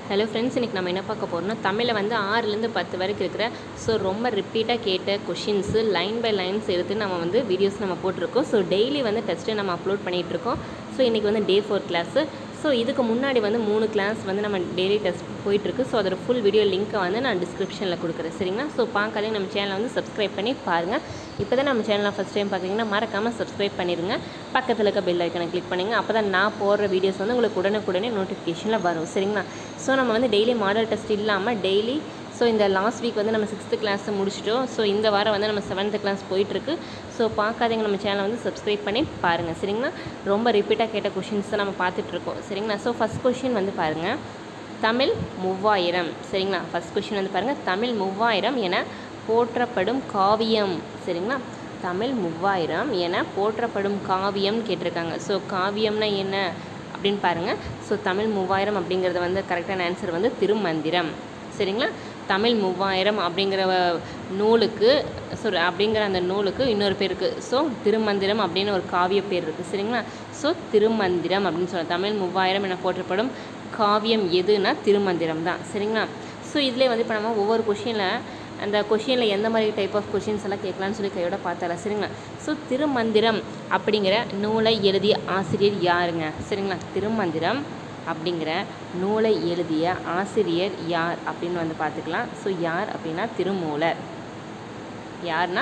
hello friends இன்றைக்கி நம்ம என்ன பார்க்க போகிறோம்னா தமிழில் வந்து ஆறுலேருந்து பத்து வரைக்கும் இருக்கிற ஸோ ரொம்ப ரிப்பீட்டாக கேட்ட கொஷின்ஸு லைன் பை லைன்ஸ் எடுத்து நம்ம வந்து வீடியோஸ் நம்ம போட்டிருக்கோம் ஸோ டெய்லி வந்து டெஸ்ட்டு நம்ம அப்லோட் பண்ணிகிட்ருக்கோம் ஸோ இன்றைக்கி வந்து டே ஃபோர் கிளாஸு ஸோ இதுக்கு முன்னாடி வந்து மூணு கிளாஸ் வந்து நம்ம டெய்லி டெஸ்ட் போயிட்டுருக்கு ஸோ அதோட ஃபுல் வீடியோ லிங்க்கை வந்து நான் டிஸ்கிரிப்ஷனில் கொடுக்குறேன் சரிங்களா ஸோ பார்க்காதே நம்ம சேனலை வந்து சப்ஸ்கிரைப் பண்ணி பாருங்கள் இப்போ தான் நம்ம சேனலை ஃபஸ்ட் டைம் பார்க்குறீங்கன்னா மறக்காமல் சப்ஸ்கிரைப் பண்ணிடுங்க பக்கத்தில் இருக்க பெல் ஐக்கனை கிளிக் பண்ணுங்க அப்போ தான் நான் போடுற வீடியோஸ் வந்து உங்களுக்கு உடனுக்குடனே நோட்டிஃபிகேஷனில் வரும் சரிங்களா ஸோ நம்ம வந்து டெய்லி மாடல் டெஸ்ட் இல்லாமல் டெய்லி ஸோ இந்த லாஸ்ட் வீக் வந்து நம்ம சிக்ஸ்த்து கிளாஸ் முடிச்சிட்டோம் ஸோ இந்த வாரம் வந்து நம்ம செவன்த்து கிளாஸ் போயிட்டுருக்கு ஸோ பார்க்காதீங்க நம்ம சேனலை வந்து சப்ஸ்கிரைப் பண்ணி பாருங்கள் சரிங்களா ரொம்ப ரிப்பீட்டாக கேட்ட கொஷின்ஸ் தான் நம்ம பார்த்துட்ருக்கோம் சரிங்களா ஸோ ஃபஸ்ட் கொஷின் வந்து பாருங்கள் தமிழ் மூவாயிரம் சரிங்களா ஃபஸ்ட் கொஷின் வந்து பாருங்கள் தமிழ் மூவாயிரம் என போற்றப்படும் காவியம் சரிங்களா தமிழ் மூவாயிரம் என போற்றப்படும் காவியம் கேட்டிருக்காங்க ஸோ காவியம்னா என்ன அப்படின்னு பாருங்கள் ஸோ தமிழ் மூவாயிரம் அப்படிங்கிறது வந்து கரெக்டான ஆன்சர் வந்து திருமந்திரம் சரிங்களா தமிழ் மூவாயிரம் அப்படிங்கிற நூலுக்கு ஸோ அப்படிங்கிற அந்த நூலுக்கு இன்னொரு பேர் இருக்குது ஸோ திருமந்திரம் அப்படின்னு ஒரு காவிய பேர் இருக்குது சரிங்களா ஸோ திருமந்திரம் அப்படின்னு சொல்ல தமிழ் மூவாயிரம் என போற்றப்படும் காவியம் எதுனா திருமந்திரம் தான் சரிங்களா ஸோ இதிலே வந்து இப்போ நம்ம ஒவ்வொரு கொஷினில் அந்த கொஷினில் எந்த மாதிரி டைப் ஆஃப் கொஷின்ஸ் எல்லாம் கேட்கலான்னு சொல்லி கையோட பார்த்தால சரிங்களா ஸோ திருமந்திரம் அப்படிங்கிற நூலை எழுதிய ஆசிரியர் யாருங்க சரிங்களா திருமந்திரம் அப்படிங்கிற நூலை எழுதிய ஆசிரியர் யார் அப்படின்னு வந்து பார்த்துக்கலாம் ஸோ யார் அப்படின்னா திருமூலர் யார்னா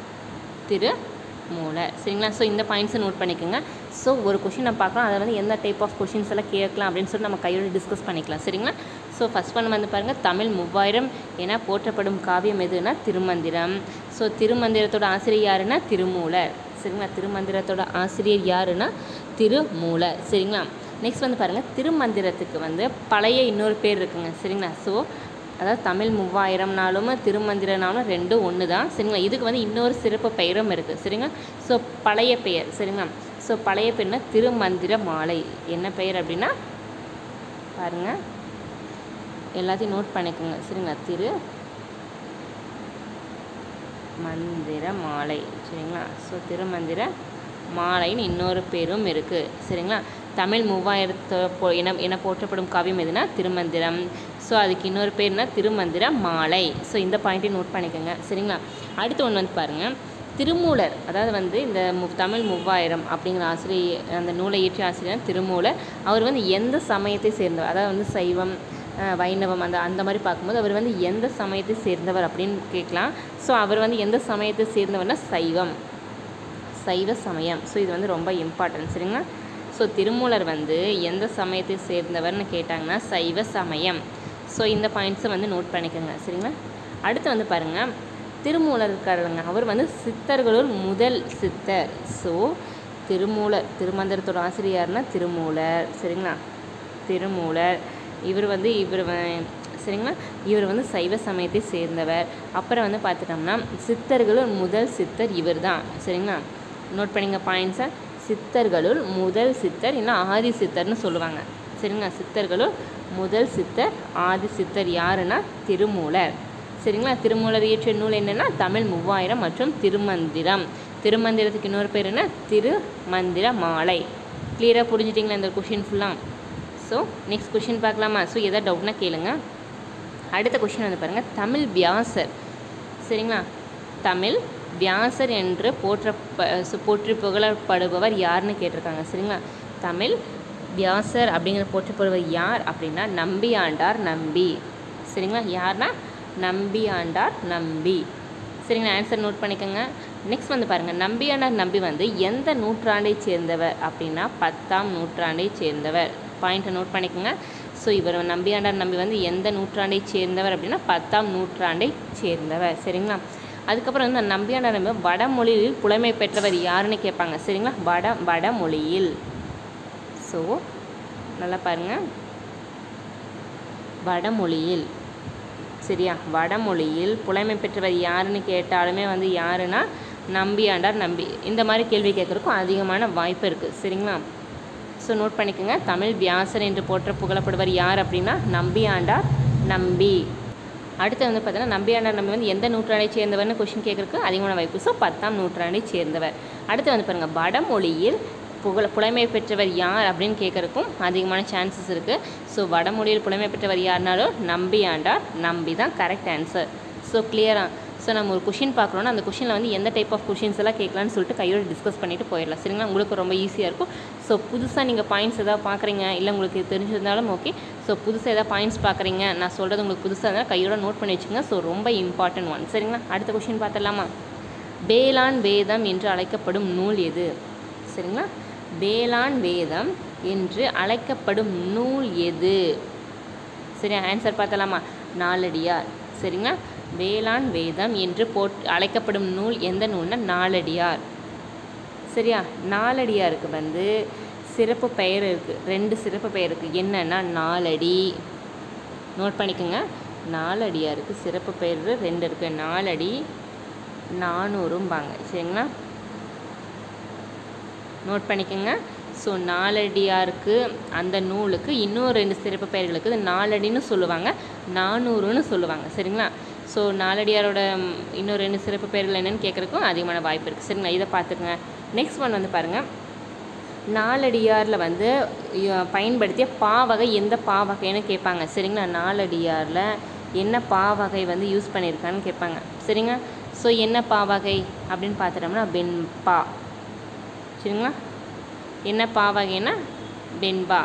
திருமூலர் சரிங்களா ஸோ இந்த பாயிண்ட்ஸை நோட் பண்ணிக்கோங்க ஸோ ஒரு கொஷின் நம்ம பார்க்கலாம் அதில் வந்து எந்த டைப் ஆஃப் கொஷின்ஸ் எல்லாம் கேட்கலாம் அப்படின்னு சொல்லி நம்ம கையோடு டிஸ்கஸ் பண்ணிக்கலாம் சரிங்களா ஸோ ஃபஸ்ட் ஒன் வந்து பாருங்கள் தமிழ் மூவாயிரம் என போற்றப்படும் காவியம் எதுனா திருமந்திரம் ஸோ திருமந்திரத்தோட ஆசிரியர் யாருன்னா திருமூலர் சரிங்களா திருமந்திரத்தோட ஆசிரியர் யாருன்னா திருமூலர் சரிங்களா நெக்ஸ்ட் வந்து பாருங்கள் திருமந்திரத்துக்கு வந்து பழைய இன்னொரு பேர் இருக்குங்க சரிங்களா ஸோ அதாவது தமிழ் மூவாயிரம்னாலும் திருமந்திரனாலும் ரெண்டும் ஒன்று தான் சரிங்களா இதுக்கு வந்து இன்னொரு சிறப்பு பெயரும் இருக்குது சரிங்களா ஸோ பழைய பெயர் சரிங்களா ஸோ பழைய பெயர்னா திருமந்திர மாலை என்ன பெயர் அப்படின்னா பாருங்கள் எல்லாத்தையும் நோட் பண்ணிக்கோங்க சரிங்களா திரு மந்திர மாலை சரிங்களா ஸோ திருமந்திர மாலைன்னு இன்னொரு பேரும் இருக்குது சரிங்களா தமிழ் மூவாயிரத்தோ போ என என போற்றப்படும் காவியம் எதுனா திருமந்திரம் ஸோ அதுக்கு இன்னொரு பேர்னா திருமந்திர மாலை ஸோ இந்த பாயிண்ட்டையும் நோட் பண்ணிக்கோங்க சரிங்களா அடுத்து ஒன்று வந்து பாருங்கள் திருமூலர் அதாவது வந்து இந்த மு தமிழ் மூவாயிரம் அப்படிங்கிற ஆசிரியர் அந்த நூலை இயற்றிய ஆசிரியர் திருமூலர் அவர் வந்து எந்த சமயத்தை சேர்ந்தவர் அதாவது வந்து சைவம் வைணவம் அந்த அந்த மாதிரி பார்க்கும்போது அவர் வந்து எந்த சமயத்தை சேர்ந்தவர் அப்படின்னு கேட்கலாம் ஸோ அவர் வந்து எந்த சமயத்தை சேர்ந்தவர்னா சைவம் சைவ சமயம் ஸோ இது வந்து ரொம்ப இம்பார்ட்டன்ட் சரிங்களா ஸோ திருமூலர் வந்து எந்த சமயத்தை சேர்ந்தவர்னு கேட்டாங்கன்னா சைவ சமயம் ஸோ இந்த பாயிண்ட்ஸை வந்து நோட் பண்ணிக்கோங்க சரிங்களா அடுத்து வந்து பாருங்கள் திருமூலர் இருக்காருங்க அவர் வந்து சித்தர்களுள் முதல் சித்தர் ஸோ திருமூலர் திருமந்திரத்தோட ஆசிரியர்னா திருமூலர் சரிங்களா திருமூலர் இவர் வந்து இவர் சரிங்களா இவர் வந்து சைவ சமயத்தை சேர்ந்தவர் அப்புறம் வந்து பார்த்துட்டோம்னா சித்தர்களுள் முதல் சித்தர் இவர் தான் சரிங்களா நோட் பண்ணிங்க பாயிண்ட்ஸை சித்தர்களுள் முதல் சித்தர் இல்லை ஆதி சித்தர்னு சொல்லுவாங்க சரிங்களா சித்தர்களுள் முதல் சித்தர் ஆதி சித்தர் யாருன்னா திருமூலர் சரிங்களா திருமூலர் இயற்றிய நூல் என்னென்னா தமிழ் மூவாயிரம் மற்றும் திருமந்திரம் திருமந்திரத்துக்கு இன்னொரு பேர் என்ன திருமந்திர மாலை கிளியராக புரிஞ்சிட்டிங்களா இந்த கொஷின் ஃபுல்லாக ஸோ நெக்ஸ்ட் கொஷின் பார்க்கலாமா ஸோ எதாவது டவுட்னா கேளுங்க அடுத்த கொஷின் வந்து பாருங்கள் தமிழ் வியாசர் சரிங்களா தமிழ் வியாசர் என்று போற்ற போற்றி புகழப்படுபவர் யாருன்னு கேட்டிருக்காங்க சரிங்களா தமிழ் வியாசர் அப்படிங்கிற போற்றப்படுவர் யார் அப்படின்னா நம்பி ஆண்டார் நம்பி சரிங்களா யார்னா நம்பி ஆண்டார் நம்பி சரிங்களா ஆன்சர் நோட் பண்ணிக்கோங்க நெக்ஸ்ட் வந்து பாருங்கள் நம்பியாண்டார் நம்பி வந்து எந்த நூற்றாண்டை சேர்ந்தவர் அப்படின்னா பத்தாம் நூற்றாண்டை சேர்ந்தவர் பாயிண்ட்டை நோட் பண்ணிக்கோங்க ஸோ இவர் நம்பியாண்டார் நம்பி வந்து எந்த நூற்றாண்டை சேர்ந்தவர் அப்படின்னா பத்தாம் நூற்றாண்டை சேர்ந்தவர் சரிங்களா அதுக்கப்புறம் வந்து நம்பியாண்டார் நம்பி வடமொழியில் புலமை பெற்றவர் யாருன்னு கேட்பாங்க சரிங்களா வட வடமொழியில் ஸோ நல்லா பாருங்கள் வடமொழியில் சரியா வடமொழியில் புலமை பெற்றவர் யாருன்னு கேட்டாலுமே வந்து யாருன்னா நம்பியாண்டார் நம்பி இந்த மாதிரி கேள்வி கேட்குறதுக்கும் அதிகமான வாய்ப்பு இருக்குது சரிங்களா ஸோ நோட் பண்ணிக்கோங்க தமிழ் வியாசர் என்று போற்ற புகழப்படுவர் யார் அப்படின்னா நம்பியாண்டார் நம்பி அடுத்து வந்து பார்த்தீங்கன்னா நம்பியாண்டார் நம்பி வந்து எந்த நூற்றாண்டை சேர்ந்தவர்னு கொஷின் கேட்குறதுக்கு அதிகமான வாய்ப்பு ஸோ பத்தாம் நூற்றாண்டை சேர்ந்தவர் அடுத்து வந்து பாருங்கள் வடமொழியில் புகழ் புலமை பெற்றவர் யார் அப்படின்னு கேட்குறக்கும் அதிகமான சான்சஸ் இருக்குது ஸோ வடமொழியில் புலமை பெற்றவர் யாருனாலும் நம்பி ஆண்டார் நம்பி தான் கரெக்ட் ஆன்சர் ஸோ கிளியரா ஸோ நம்ம ஒரு கொஷின் பார்க்குறோன்னா அந்த கொஷினில் வந்து எந்த டைப் ஆஃப் கொஷின்ஸ் எல்லாம் கேட்கலான்னு சொல்லிட்டு கையோட டிஸ்கஸ் பண்ணிட்டு போயிடலாம் சரிங்களா உங்களுக்கு ரொம்ப ஈஸியாக இருக்கும் ஸோ புதுசாக நீங்கள் பாயிண்ட்ஸ் எதாவது பார்க்குறீங்க இல்லை உங்களுக்கு இது தெரிஞ்சிருந்தாலும் ஓகே ஸோ புதுசாக எதாவது பாயிண்ட்ஸ் பார்க்குறீங்க நான் சொல்கிறது உங்களுக்கு புதுசாக இருந்தால் கையோட நோட் பண்ணி வச்சுக்கோங்க ஸோ ரொம்ப இம்பார்ட்டன்ட் ஒன் சரிங்களா அடுத்த கொஷின் பார்த்துடலாமா வேளாண் வேதம் என்று அழைக்கப்படும் நூல் எது சரிங்களா வேளாண் வேதம் என்று அழைக்கப்படும் நூல் எது சரி ஆன்சர் பார்த்தலாமா நாலடியார் சரிங்களா வேளாண் வேதம் என்று போட் அழைக்கப்படும் நூல் எந்த நூல்னா நாலடியார் சரியா நாலடியாருக்கு வந்து சிறப்பு பெயர் இருக்குது ரெண்டு சிறப்பு பெயர் இருக்குது என்னன்னா நாலடி நோட் பண்ணிக்கோங்க நாலடியாருக்கு சிறப்பு பெயர் ரெண்டு இருக்குது நாலடி நானூறும்பாங்க சரிங்களா நோட் பண்ணிக்கோங்க ஸோ நாலடியாருக்கு அந்த நூலுக்கு இன்னும் ரெண்டு சிறப்பு பெயர்கள் இருக்குது நாலடின்னு சொல்லுவாங்க நானூறுன்னு சொல்லுவாங்க சரிங்களா ஸோ நாலடியாரோட ம், இன்னும் ரெண்டு சிறப்பு பெயர்கள் என்னன்னு கேட்குறதுக்கும் அதிகமான வாய்ப்பு இருக்குது சரிங்களா இதை பார்த்துக்குங்க நெக்ஸ்ட் ஒன் வந்து பாருங்கள் நாலடியாரில் வந்து ய- பயன்படுத்திய பாவகை எந்த பாவகைன்னு கேட்பாங்க சரிங்களா நாலடியாரில் என்ன பாவகை வந்து யூஸ் பண்ணியிருக்கான்னு கேட்பாங்க சரிங்க ஸோ என்ன பாவகை அப்படின்னு பார்த்துட்டோம்னா வெண்பா சரிங்களா என்ன பாவகைன்னா வெண்பா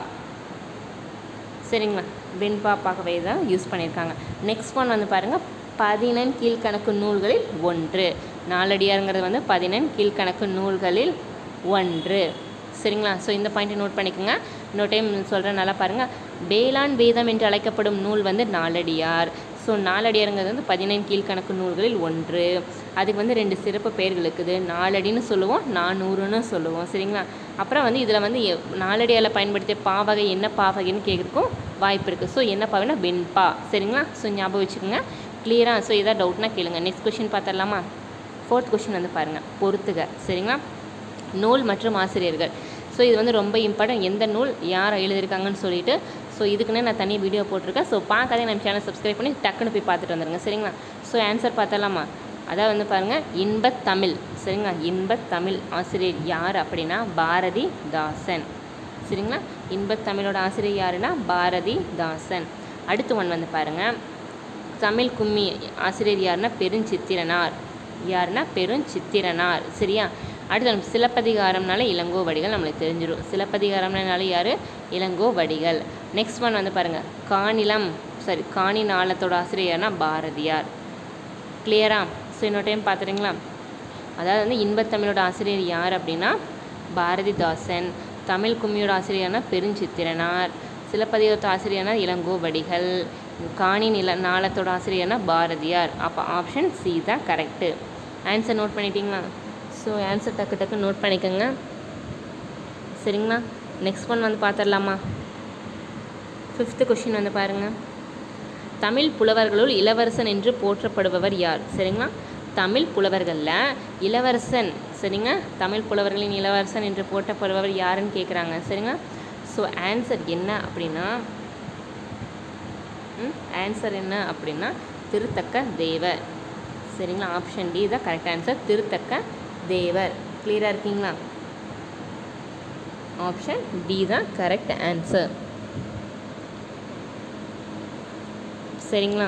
சரிங்களா வெண்பா பாகவை தான் யூஸ் பண்ணியிருக்காங்க நெக்ஸ்ட் ஒன் வந்து பாருங்கள் பதினெண் கீழ்கணக்கு நூல்களில் ஒன்று நாலடியாருங்கிறது வந்து பதினெண் கீழ்கணக்கு நூல்களில் ஒன்று சரிங்களா ஸோ இந்த பாயிண்ட்டை நோட் பண்ணிக்கோங்க இன்னொரு டைம் சொல்கிறேன் நல்லா பாருங்கள் வேளாண் வேதம் என்று அழைக்கப்படும் நூல் வந்து நாலடியார் ஸோ நாலடியாருங்கிறது வந்து பதினெண் கீழ்கணக்கு நூல்களில் ஒன்று அதுக்கு வந்து ரெண்டு சிறப்பு பெயர்கள் இருக்குது நாலடின்னு சொல்லுவோம் நானூறுன்னு சொல்லுவோம் சரிங்களா அப்புறம் வந்து இதில் வந்து எ- நாலடியாரில் பயன்படுத்திய பாவகை என்ன பாவகைன்னு கேட்குறக்கும் வாய்ப்பு இருக்குது ஸோ என்ன பாவைனா வெண்பா சரிங்களா ஸோ ஞாபகம் வச்சுக்கோங்க கிளியராக ஸோ எதாவது டவுட்னா கேளுங்க நெக்ஸ்ட் கொஷின் பார்த்துடலாமா ஃபோர்த் கொஷின் வந்து பாருங்கள் பொறுத்துக சரிங்களா நூல் மற்றும் ஆசிரியர்கள் ஸோ இது வந்து ரொம்ப இம்பார்ட்டன்ட் எந்த நூல் யார் எழுதியிருக்காங்கன்னு சொல்லிட்டு ஸோ இதுக்குன்னே நான் தனி வீடியோ போட்டிருக்கேன் ஸோ பார்க்காதே நம்ம சேனல் சப்ஸ்கிரைப் பண்ணி டக்குன்னு போய் பார்த்துட்டு வந்துருங்க சரிங்களா ஸோ ஆன்சர் பார்த்தலாமா அதாவது வந்து பாருங்கள் இன்பத் தமிழ் சரிங்களா இன்பத் தமிழ் ஆசிரியர் யார் அப்படின்னா பாரதி தாசன் சரிங்களா இன்பத் தமிழோட ஆசிரியர் யாருன்னா பாரதி தாசன் அடுத்து ஒன் வந்து பாருங்கள் தமிழ் கும்மி ஆசிரியர் யாருன்னா பெருஞ்சித்திரனார் யாருன்னா பெருஞ்சித்திரனார் சரியா அடுத்து நம்ம சிலப்பதிகாரம்னால இளங்கோவடிகள் நம்மளுக்கு தெரிஞ்சிடும் சிலப்பதிகாரம்னால யார் இளங்கோவடிகள் நெக்ஸ்ட் ஒன் வந்து பாருங்கள் காணிலம் சாரி காணி நாளத்தோட ஆசிரியர் யாருன்னா பாரதியார் கிளியரா ஸோ இன்னொரு டைம் பார்த்துறீங்களா அதாவது வந்து இன்பத்தமிழோட ஆசிரியர் யார் அப்படின்னா பாரதிதாசன் தமிழ் கும்மியோட ஆசிரியர்னா பெருஞ்சித்திரனார் சிலப்பதிகாரத்து ஆசிரியர்னா இளங்கோவடிகள் காணி நில நாளத்தோட ஆசிரியர்னா பாரதியார் அப்போ ஆப்ஷன் சி தான் கரெக்டு ஆன்சர் நோட் பண்ணிட்டீங்களா ஸோ ஆன்சர் டக்கு டக்கு நோட் பண்ணிக்கோங்க சரிங்களா நெக்ஸ்ட் ஒன் வந்து பார்த்துடலாமா ஃபிஃப்த்து கொஷின் வந்து பாருங்கள் தமிழ் புலவர்களுள் இளவரசன் என்று போற்றப்படுபவர் யார் சரிங்களா தமிழ் புலவர்களில் இளவரசன் சரிங்க தமிழ் புலவர்களின் இளவரசன் என்று போற்றப்படுபவர் யாருன்னு கேட்குறாங்க சரிங்களா ஸோ ஆன்சர் என்ன அப்படின்னா ஆன்சர் என்ன அப்படின்னா திருத்தக்க தேவர் சரிங்களா ஆப்ஷன் டி தான் கரெக்ட் ஆன்சர் திருத்தக்க தேவர் கிளியராக இருக்கீங்களா ஆப்ஷன் டி தான் கரெக்ட் ஆன்சர் சரிங்களா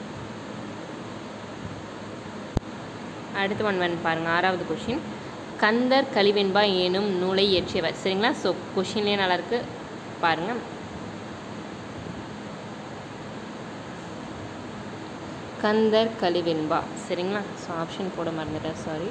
அடுத்து ஒன் வந்து பாருங்கள் ஆறாவது கொஷின் கந்தர் கலிவெண்பா எனும் நூலை இயற்றியவர் சரிங்களா ஸோ கொஷின்லேயே நல்லா இருக்கு பாருங்கள் கந்தர் கலிவெண்பா சரிங்களா ஸோ ஆப்ஷன் போட மறந்துட்டேன் சாரி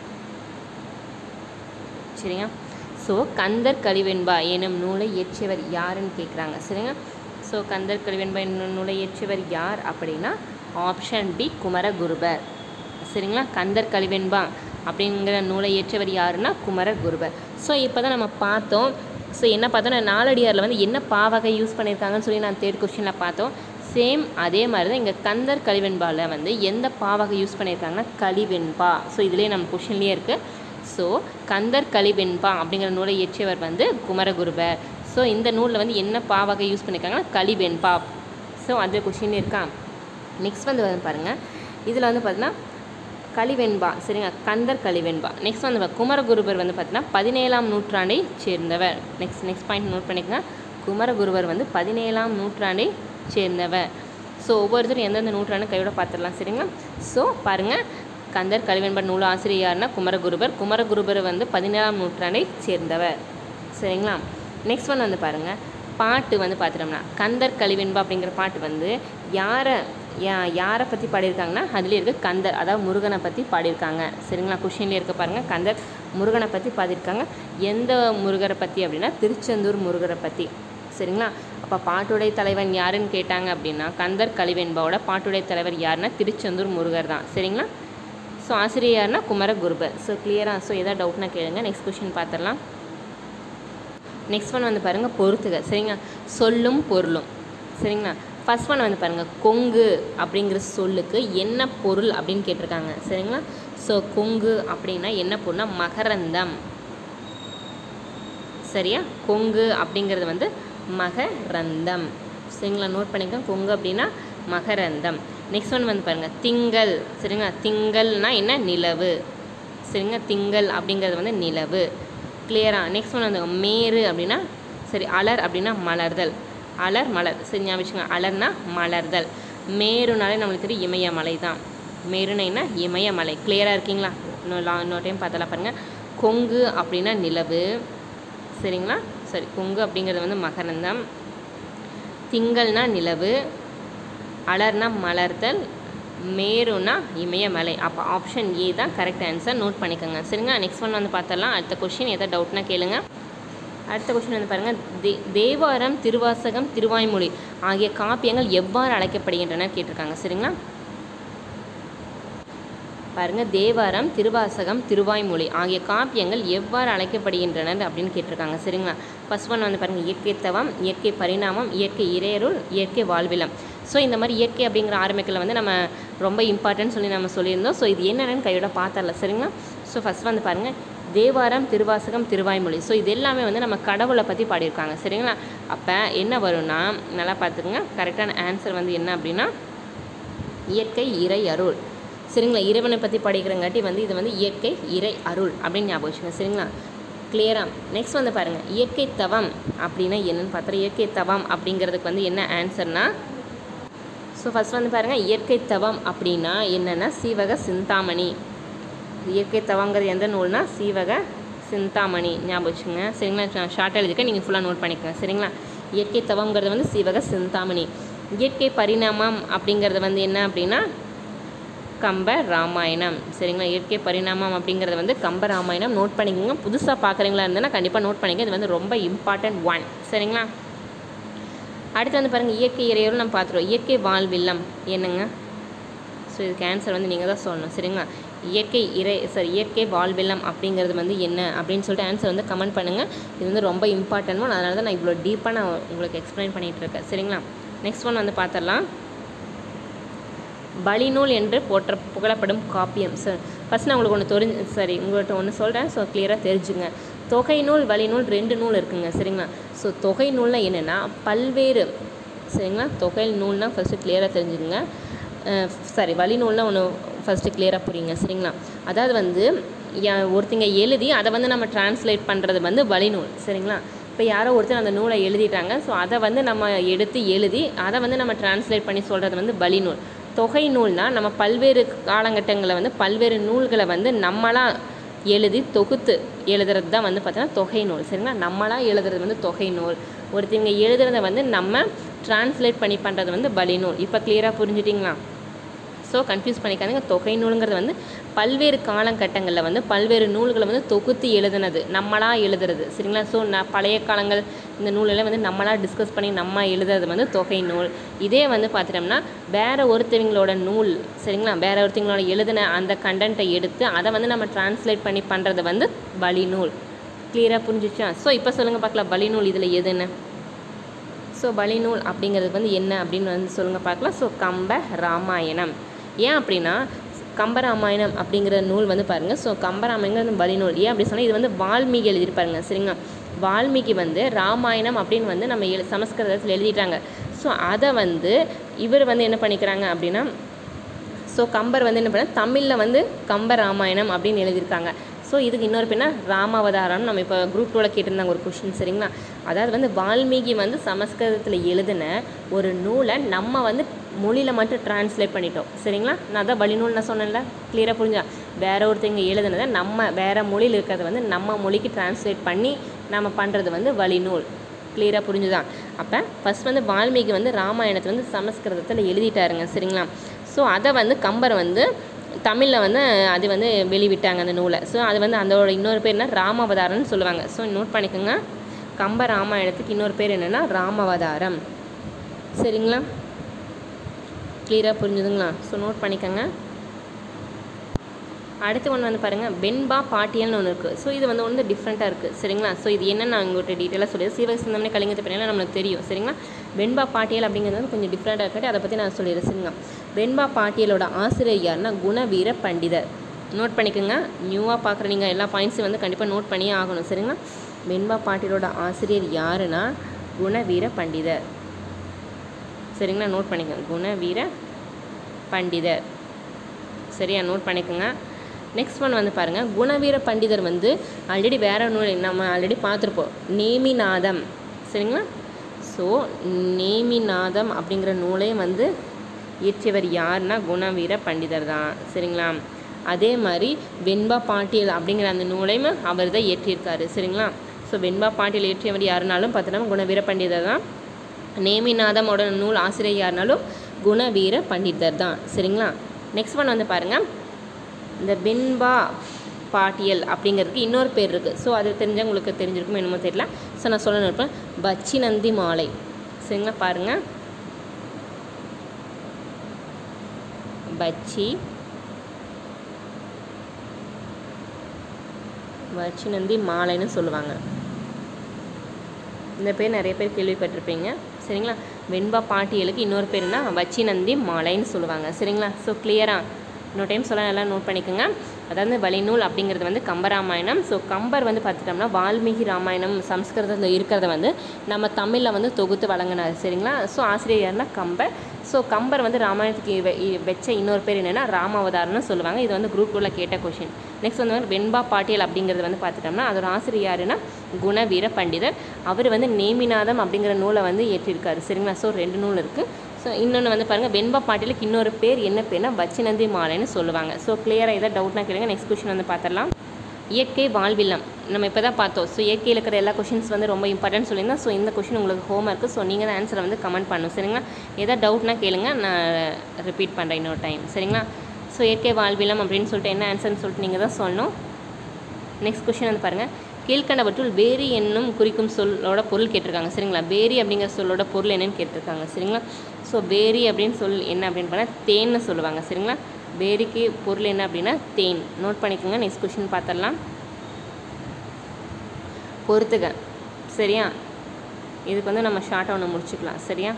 சரிங்க ஸோ கந்தர் கலிவெண்பா எனும் நூலை இயற்றியவர் யாருன்னு கேட்குறாங்க சரிங்க ஸோ கந்தர் கலிவெண்பா என்னும் நூலை இயற்றியவர் யார் அப்படின்னா ஆப்ஷன் பி குமரகுருபர் சரிங்களா கந்தர் கலிவெண்பா அப்படிங்கிற நூலை இயற்றியவர் யாருன்னா குமரகுருபர் ஸோ இப்போ தான் நம்ம பார்த்தோம் ஸோ என்ன பார்த்தோம்னா நாலடியாரில் வந்து என்ன பாவகை யூஸ் பண்ணியிருக்காங்கன்னு சொல்லி நான் தேர்ட் கொஸ்டினில் பார்த்தோம் சேம் அதே மாதிரி தான் இங்கே கந்தர் கலிவெண்பாவில் வந்து எந்த பாவகை யூஸ் பண்ணியிருக்காங்கன்னா கலிவெண்பா ஸோ இதுலேயே நம்ம கொஷின்லேயே இருக்குது ஸோ கந்தர் கலிவெண்பா அப்படிங்கிற நூலை இயற்றியவர் வந்து குமரகுருபர் ஸோ இந்த நூலில் வந்து என்ன பாவகை யூஸ் பண்ணியிருக்காங்கன்னா கலிவெண்பா ஸோ அந்த கொஷின் இருக்கா நெக்ஸ்ட் வந்து வந்து பாருங்கள் இதில் வந்து பார்த்தீங்கன்னா கலிவெண்பா சரிங்க கந்தர் கலிவெண்பா நெக்ஸ்ட் வந்து பா- குமரகுருபர் வந்து பார்த்தீங்கன்னா பதினேழாம் நூற்றாண்டை சேர்ந்தவர் நெக்ஸ்ட் நெக்ஸ்ட் பாயிண்ட் நோட் பண்ணிக்கங்க குமரகுருவர் வந்து பதினேழாம் நூற்றாண்டை சேர்ந்தவர் ஸோ ஒவ்வொருத்தரும் எந்தெந்த நூற்றாண்டு கையோட பார்த்துடலாம் சரிங்களா ஸோ பாருங்கள் கந்தர் கலிவெண்பா நூல் ஆசிரியர் யாருன்னா குமரகுருபர் குமரகுருபர் வந்து பதினேழாம் நூற்றாண்டை சேர்ந்தவர் சரிங்களா நெக்ஸ்ட் ஒன் வந்து பாருங்கள் பாட்டு வந்து பார்த்துட்டோம்னா கந்தர் கலிவெண்பா அப்படிங்கிற பாட்டு வந்து யாரை யா யாரை பற்றி பாடியிருக்காங்கன்னா அதுலேயே இருக்க கந்தர் அதாவது முருகனை பற்றி பாடியிருக்காங்க சரிங்களா கொஷின்லேயே இருக்க பாருங்கள் கந்தர் முருகனை பற்றி பாடியிருக்காங்க எந்த முருகரை பற்றி அப்படின்னா திருச்செந்தூர் முருகரை பற்றி சரிங்களா அப்போ பாட்டுடை தலைவன் யாருன்னு கேட்டாங்க அப்படின்னா கந்தர் கலிவெண்பாவோட பாட்டுடை தலைவர் யாருன்னா திருச்செந்தூர் முருகர் தான் சரிங்களா ஸோ ஆசிரியர் யாருன்னா குமரகுருபர் ஸோ கிளியராக ஸோ எதாவது டவுட்னா கேளுங்க நெக்ஸ்ட் கொஷின் பார்த்துடலாம் நெக்ஸ்ட் ஒன் வந்து பாருங்கள் பொறுத்துக சரிங்களா சொல்லும் பொருளும் சரிங்களா ஃபர்ஸ்ட் ஒன் வந்து பாருங்கள் கொங்கு அப்படிங்கிற சொல்லுக்கு என்ன பொருள் அப்படின்னு கேட்டிருக்காங்க சரிங்களா ஸோ கொங்கு அப்படின்னா என்ன பொருள்னா மகரந்தம் சரியா கொங்கு அப்படிங்கிறது வந்து மகரந்தம் சரிங்களா நோட் பண்ணிக்கோங்க கொங்கு அப்படின்னா மகரந்தம் நெக்ஸ்ட் ஒன் வந்து பாருங்கள் திங்கள் சரிங்களா திங்கள்னா என்ன நிலவு சரிங்க திங்கள் அப்படிங்கிறது வந்து நிலவு கிளியரா நெக்ஸ்ட் ஒன் வந்து மேரு அப்படின்னா சரி அலர் அப்படின்னா மலர்தல் அலர் மலர் சரி ஞாபகம் வச்சுக்கோங்க அலர்னா மலர்தல் மேருனாலே நம்மளுக்கு தெரியும் இமயமலை தான் மேருனா என்ன இமயமலை கிளியராக இருக்கீங்களா இன்னும் லா இன்னொரு டைம் பார்த்தலாம் பாருங்கள் கொங்கு அப்படின்னா நிலவு சரிங்களா சரி கொங்கு அப்படிங்கிறது வந்து மகரந்தம் திங்கள்னா நிலவு அலர்னா மலர்தல் மேருனா இமயமலை அப்போ ஆப்ஷன் ஏ தான் கரெக்ட் ஆன்சர் நோட் பண்ணிக்கோங்க சரிங்களா நெக்ஸ்ட் ஒன் வந்து பார்த்தரலாம் அடுத்த கொஷின் எதாவது டவுட்னா கேளுங்க அடுத்த கொஷின் வந்து பாருங்கள் தே தேவாரம் திருவாசகம் திருவாய்மொழி ஆகிய காப்பியங்கள் எவ்வாறு அழைக்கப்படுகின்றன கேட்டிருக்காங்க சரிங்களா பாருங்க தேவாரம் திருவாசகம் திருவாய்மொழி ஆகிய காப்பியங்கள் எவ்வாறு அழைக்கப்படுகின்றன அப்படின்னு கேட்டிருக்காங்க சரிங்களா ஃபர்ஸ்ட் ஒன் வந்து பாருங்கள் இயற்கை தவம் இயற்கை பரிணாமம் இயற்கை இறையருள் இயற்கை வாழ்விலம் ஸோ இந்த மாதிரி இயற்கை அப்படிங்கிற ஆரம்பிக்கல வந்து நம்ம ரொம்ப இம்பார்ட்டன்ட் சொல்லி நம்ம சொல்லியிருந்தோம் ஸோ இது என்னென்னு கையோட பார்த்தரல சரிங்களா ஸோ ஃபஸ்ட் வந்து பாருங்கள் தேவாரம் திருவாசகம் திருவாய்மொழி ஸோ இது எல்லாமே வந்து நம்ம கடவுளை பற்றி பாடியிருக்காங்க சரிங்களா அப்போ என்ன வரும்னா நல்லா பார்த்துக்குங்க கரெக்டான ஆன்சர் வந்து என்ன அப்படின்னா இயற்கை இறை அருள் சரிங்களா இறைவனை பற்றி படிக்கிறங்காட்டி வந்து இது வந்து இயற்கை இறை அருள் அப்படின்னு ஞாபகம் வச்சுங்க சரிங்களா கிளியரா நெக்ஸ்ட் வந்து பாருங்கள் இயற்கை தவம் அப்படின்னா என்னன்னு பார்த்தா இயற்கை தவம் அப்படிங்கிறதுக்கு வந்து என்ன ஆன்சர்னா ஸோ ஃபஸ்ட் வந்து பாருங்கள் இயற்கை தவம் அப்படின்னா என்னென்னா சீவக சிந்தாமணி இயற்கை தவங்கிறது எந்த நூல்னா சீவக சிந்தாமணி ஞாபகம் வச்சுங்க சரிங்களா நான் ஷார்ட்டாக எழுதிக்க நீங்கள் ஃபுல்லாக நோட் பண்ணிக்கங்க சரிங்களா இயற்கை தவங்கிறது வந்து சீவக சிந்தாமணி இயற்கை பரிணாமம் அப்படிங்கிறது வந்து என்ன அப்படின்னா கம்ப ராமாயணம் சரிங்களா இயற்கை பரிணாமம் அப்படிங்கிறது வந்து கம்ப ராமாயணம் நோட் பண்ணிக்கோங்க புதுசாக பார்க்குறீங்களா இருந்ததுன்னா கண்டிப்பாக நோட் பண்ணிக்க இது வந்து ரொம்ப இம்பார்ட்டன்ட் ஒன் சரிங்களா அடுத்து வந்து பாருங்கள் இயற்கை இறையோடு நம்ம பார்த்துருவோம் இயற்கை வாழ்வில்லம் என்னங்க ஸோ இதுக்கு ஆன்சர் வந்து நீங்கள் தான் சொல்லணும் சரிங்களா இயற்கை இறை சாரி இயற்கை வாழ்வெல்லாம் அப்படிங்கிறது வந்து என்ன அப்படின்னு சொல்லிட்டு ஆன்சர் வந்து கமெண்ட் பண்ணுங்கள் இது வந்து ரொம்ப இம்பார்ட்டன்ட் ஒன் அதனால தான் நான் இவ்வளோ டீப்பாக நான் உங்களுக்கு எக்ஸ்பிளைன் பண்ணிகிட்டு இருக்கேன் சரிங்களா நெக்ஸ்ட் ஒன் வந்து பார்த்துடலாம் பலிநூல் என்று போற்ற புகழப்படும் காப்பியம் சார் ஃபஸ்ட் நான் உங்களுக்கு ஒன்று தெரிஞ்சு சரி உங்கள்கிட்ட ஒன்று சொல்கிறேன் ஸோ கிளியராக தெரிஞ்சுங்க தொகை நூல் வழிநூல் ரெண்டு நூல் இருக்குங்க சரிங்களா ஸோ தொகை நூல்னால் என்னென்னா பல்வேறு சரிங்களா தொகை நூல்னால் ஃபஸ்ட்டு கிளியராக தெரிஞ்சுக்கங்க சாரி வழிநூல்னால் ஒன்று ஃபஸ்ட்டு கிளியராக புரியுங்க சரிங்களா அதாவது வந்து யா- ஒருத்தங்க எழுதி அதை வந்து நம்ம டிரான்ஸ்லேட் பண்ணுறது வந்து வழிநூல் சரிங்களா இப்போ யாரோ ஒருத்தர் அந்த நூலை எழுதிட்டாங்க ஸோ அதை வந்து நம்ம எடுத்து எழுதி அதை வந்து நம்ம டிரான்ஸ்லேட் பண்ணி சொல்கிறது வந்து வழிநூல் தொகை நூல்னா நம்ம பல்வேறு காலகட்டங்களில் வந்து பல்வேறு நூல்களை வந்து நம்மளாக எழுதி தொகுத்து எழுதுறது தான் வந்து பார்த்தோன்னா தொகை நூல் சரிங்களா நம்மளாக எழுதுறது வந்து தொகை நூல் ஒருத்தவங்க எழுதுறத வந்து நம்ம டிரான்ஸ்லேட் பண்ணி பண்ணுறது வந்து பலிநூல் இப்போ கிளியராக புரிஞ்சுட்டிங்களா ஸோ கன்ஃபியூஸ் பண்ணிக்காதீங்க தொகை நூலுங்கிறது வந்து பல்வேறு காலகட்டங்களில் வந்து பல்வேறு நூல்களை வந்து தொகுத்து எழுதுனது நம்மளாக எழுதுறது சரிங்களா ஸோ நான் பழைய காலங்கள் இந்த நூலெல்லாம் வந்து நம்மளாக டிஸ்கஸ் பண்ணி நம்ம எழுதுறது வந்து தொகை நூல் இதே வந்து பார்த்துட்டோம்னா வேற ஒருத்தவங்களோட நூல் சரிங்களா வேற ஒருத்தவங்களோட எழுதின அந்த கண்டென்ட்டை எடுத்து அதை வந்து நம்ம டிரான்ஸ்லேட் பண்ணி பண்ணுறது வந்து பலிநூல் கிளியராக புரிஞ்சிச்சா ஸோ இப்போ சொல்லுங்கள் பார்க்கலாம் பலிநூல் இதில் எதுன்னு ஸோ பலிநூல் அப்படிங்கிறது வந்து என்ன அப்படின்னு வந்து சொல்லுங்கள் பார்க்கலாம் ஸோ கம்ப ராமாயணம் ஏன் அப்படின்னா கம்பராமாயணம் அப்படிங்கிற நூல் வந்து பாருங்கள் ஸோ கம்பராமாயணங்கிறது பலிநூல் ஏன் அப்படி சொன்னால் இது வந்து வால்மீகி எழுதியிருப்பாருங்க சரிங்களா வால்மீகி வந்து ராமாயணம் அப்படின்னு வந்து நம்ம எழு சமஸ்கிருதத்தில் எழுதிட்டாங்க ஸோ அதை வந்து இவர் வந்து என்ன பண்ணிக்கிறாங்க அப்படின்னா ஸோ கம்பர் வந்து என்ன பண்ண தமிழில் வந்து கம்ப ராமாயணம் அப்படின்னு எழுதியிருக்காங்க ஸோ இதுக்கு இன்னொரு பேர்னா ராமாவதாரம் நம்ம இப்போ குரூப் டூவில் கேட்டிருந்தாங்க ஒரு கொஷின் சரிங்களா அதாவது வந்து வால்மீகி வந்து சமஸ்கிருதத்தில் எழுதின ஒரு நூலை நம்ம வந்து மொழியில் மட்டும் டிரான்ஸ்லேட் பண்ணிட்டோம் சரிங்களா நான் அதான் வழிநூல் நான் சொன்னேன்ல கிளியராக புரிஞ்சா வேற ஒருத்தங்க எழுதுனதை நம்ம வேறு மொழியில் இருக்கிறத வந்து நம்ம மொழிக்கு டிரான்ஸ்லேட் பண்ணி நம்ம பண்ணுறது வந்து வழிநூல் கிளியராக புரிஞ்சுதான் அப்போ ஃபஸ்ட் வந்து வால்மீகி வந்து ராமாயணத்தை வந்து சமஸ்கிருதத்தில் எழுதிட்டாருங்க சரிங்களா ஸோ அதை வந்து கம்பர் வந்து தமிழில் வந்து அது வந்து வெளிவிட்டாங்க அந்த நூலை ஸோ அது வந்து அதோட இன்னொரு பேர் என்ன ராமாவதாரம்னு சொல்லுவாங்க ஸோ நோட் பண்ணிக்கோங்க கம்ப ராமாயணத்துக்கு இன்னொரு பேர் என்னென்னா ராமாவதாரம் சரிங்களா கிளியராக புரிஞ்சுதுங்களா ஸோ நோட் பண்ணிக்கோங்க அடுத்து ஒன்று வந்து பாருங்கள் வெண்பா பாட்டியல்னு ஒன்று இருக்குது ஸோ இது வந்து ஒன்று டிஃப்ரெண்ட்டாக இருக்குது சரிங்களா ஸோ இது என்னன்னு நான் உங்கள்கிட்ட டீட்டெயிலாக சொல்லிடுறேன் சீவகசிந்தம்னே கலிங்கத்தை பற்றியெல்லாம் நம்மளுக்கு தெரியும் சரிங்களா வெண்பா பாட்டியல் அப்படிங்கிறது வந்து கொஞ்சம் டிஃப்ரெண்ட்டாக இருக்காட்டி அதை பற்றி நான் சொல்லிடுறேன் சரிங்களா வெண்பா பாட்டியலோட ஆசிரியர் யாருன்னா குணவீர பண்டிதர் நோட் பண்ணிக்கோங்க நியூவாக பார்க்குற நீங்கள் எல்லா பாயிண்ட்ஸையும் வந்து கண்டிப்பாக நோட் பண்ணியே ஆகணும் சரிங்களா வெண்பா பாட்டியலோட ஆசிரியர் யாருன்னா குணவீர பண்டிதர் சரிங்களா நோட் பண்ணிக்கோங்க குணவீர பண்டிதர் சரியா நோட் பண்ணிக்கோங்க நெக்ஸ்ட் ஒன் வந்து பாருங்கள் குணவீர பண்டிதர் வந்து ஆல்ரெடி வேற நூல் நம்ம ஆல்ரெடி பார்த்துருப்போம் நேமிநாதம் சரிங்களா ஸோ நேமிநாதம் அப்படிங்கிற நூலே வந்து இயற்றியவர் யாருன்னா குணவீர பண்டிதர் தான் சரிங்களா அதே மாதிரி வெண்பா பாட்டியல் அப்படிங்கிற அந்த நூலையும் அவர் தான் இயற்றியிருக்காரு சரிங்களா ஸோ வெண்பா பாட்டியல் இயற்றியவர் யாருனாலும் பார்த்தோன்னா குணவீர பண்டிதர் தான் நேமிநாதமோட நூல் ஆசிரியர் யாருனாலும் குணவீர பண்டிதர் தான் சரிங்களா நெக்ஸ்ட் ஒன் வந்து பாருங்கள் இந்த வெண்பா பாட்டியல் அப்படிங்கிறதுக்கு இன்னொரு பேர் இருக்குது ஸோ அது தெரிஞ்சால் உங்களுக்கு தெரிஞ்சிருக்கும் என்னமோ தெரியல ஸோ நான் சொல்லணும் இருப்பேன் பச்சி நந்தி மாலை சரிங்களா பாருங்கள் பச்சி வச்சி நந்தி மாலைன்னு சொல்லுவாங்க இந்த பேர் நிறைய பேர் கேள்விப்பட்டிருப்பீங்க சரிங்களா வெண்பா பாட்டியலுக்கு இன்னொரு பேருனா வச்சி நந்தி மாலைன்னு சொல்லுவாங்க சரிங்களா ஸோ கிளியராக இன்னொரு டைம் சொல்ல நல்லா நோட் பண்ணிக்கோங்க அதாவது வழிநூல் அப்படிங்கிறது வந்து கம்பராமாயணம் ஸோ கம்பர் வந்து பார்த்துட்டோம்னா வால்மீகி ராமாயணம் சம்ஸ்கிருதத்தில் இருக்கிறத வந்து நம்ம தமிழில் வந்து தொகுத்து வழங்கினார் சரிங்களா ஸோ ஆசிரியர் யாருன்னா கம்பர் ஸோ கம்பர் வந்து ராமாயணத்துக்கு வெ- இ- வச்ச இன்னொரு பேர் என்னென்னா ராமாவதாரம்னு சொல்லுவாங்க இது வந்து குரூப் டூவில் கேட்ட கொஷின் நெக்ஸ்ட் வந்து வெண்பா பாட்டியல் அப்படிங்கிறது வந்து பார்த்துட்டோம்னா அதோட ஆசிரியர் யாருன்னா குணவீர பண்டிதர் அவர் வந்து நேமிநாதம் அப்படிங்கிற நூலை வந்து ஏற்றிருக்காரு சரிங்களா ஸோ ரெண்டு நூல் இருக்குது ஸோ இன்னொன்று வந்து பாருங்கள் வெண்பா பாட்டிலுக்கு இன்னொரு பேர் என்ன பேர்னா வச்சினந்தி மாலைன்னு சொல்லுவாங்க ஸோ கிளியராக ஏதாவது டவுட்னா கேளுங்க நெக்ஸ்ட் கொஷின் வந்து பார்த்துடலாம் இயற்கை வாழ்வில்லம் நம்ம இப்போ தான் பார்த்தோம் ஸோ இயற்கையில் இருக்கிற எல்லா கொஷின்ஸ் வந்து ரொம்ப இம்பார்ட்டன்ட் சொல்லியிருந்தேன் ஸோ இந்த கொஷின் உங்களுக்கு ஹோம் இருக்குது ஸோ நீங்கள் தான் ஆன்சரை வந்து கமெண்ட் பண்ணணும் சரிங்களா ஏதாவது டவுட்னா கேளுங்க நான் ரிப்பீட் பண்ணுறேன் இன்னொரு டைம் சரிங்களா ஸோ இயற்கை வாழ்வில்லம் அப்படின்னு சொல்லிட்டு என்ன ஆன்சர்னு சொல்லிட்டு நீங்கள் தான் சொல்லணும் நெக்ஸ்ட் கொஷின் வந்து பாருங்கள் கீழ்கண்டவற்றுள் வேரி என்னும் குறிக்கும் சொல்லோட பொருள் கேட்டிருக்காங்க சரிங்களா வேரி அப்படிங்கிற சொல்லோட பொருள் என்னன்னு கேட்டிருக்காங்க சரிங்களா ஸோ வேரி அப்படின்னு சொல் என்ன அப்படின்னு பண்ணால் தேன்னு சொல்லுவாங்க சரிங்களா வேரிக்கு பொருள் என்ன அப்படின்னா தேன் நோட் பண்ணிக்கோங்க நெக்ஸ்ட் கொஷின் பார்த்துடலாம் பொறுத்துக சரியா இதுக்கு வந்து நம்ம ஷார்ட்டாக ஒன்று முடிச்சுக்கலாம் சரியா